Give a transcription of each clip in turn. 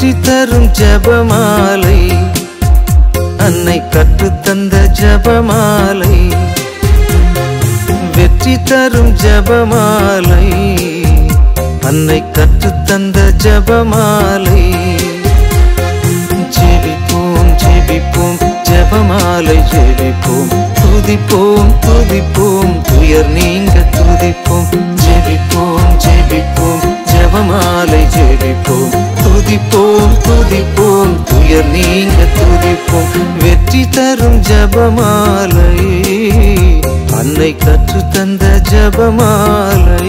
வெற்றி தரும் ஜபமாலை அன்னை கற்றுத்தந்த ஜபமாலை வெற்றி தரும் ஜபமாலை அன்னை கற்றுத்தந்த ஜபமாலை ஜெபிப்போம் ஜெபிப்போம் ஜெபமாலை ஜெபிப்போம் துதிப்போம் துதிப்போம் துயர் நீங்க துதிப்போம் ஜெபிப்போம் ஜெபிப்போம் ஜெபமாலை ஜெபிப்போம் துதிப்போம் துதிப்போம் துயர் நீங்க துதிப்போம் வெற்றி தரும் ஜபமாலை அன்னை கற்று தந்த ஜபமாலை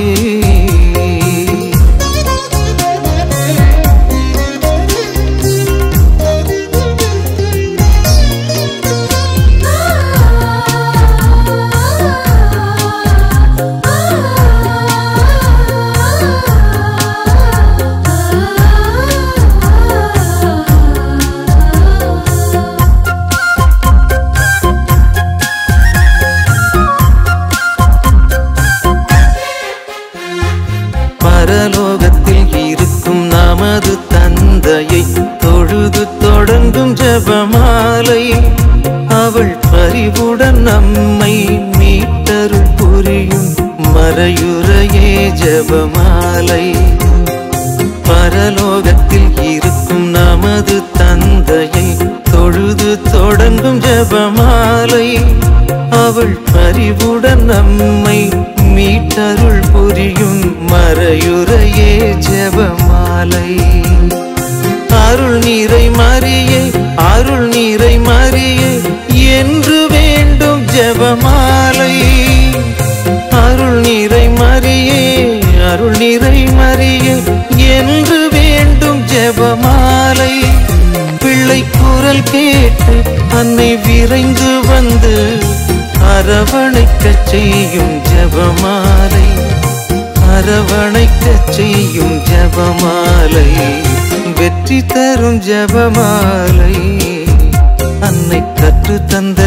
பரலோகத்தில் இருக்கும் நமது தந்தையை தொழுது தொடங்கும் ஜபமாலை அவள் பரிவுடன் நம்மை மீட்டருள் புரியும் மறையுறையே ஜபமாலை பரலோகத்தில் இருக்கும் நமது தந்தையை தொழுது தொடங்கும் ஜபமாலை அவள் பரிவுடன் நம்மை மீட்டருள் புரியும் மறையுறையே ஜபமாலை அருள் நீரை மறியே அருள் நீரை மறியே என்று வேண்டும் ஜபமாலை அருள் நீரை மறியே அருள் நீரை மறியே என்று வேண்டும் ஜெபமாலை பிள்ளை குரல் கேட்டு அன்னை விரைந்து வந்து அரவணைக்கச் செய்யும் ஜெபமாலை அரவணைக்கச் செய்யும் ஜெபமாலை வெற்றி தரும் ஜெபமாலை அன்னை கற்று தந்த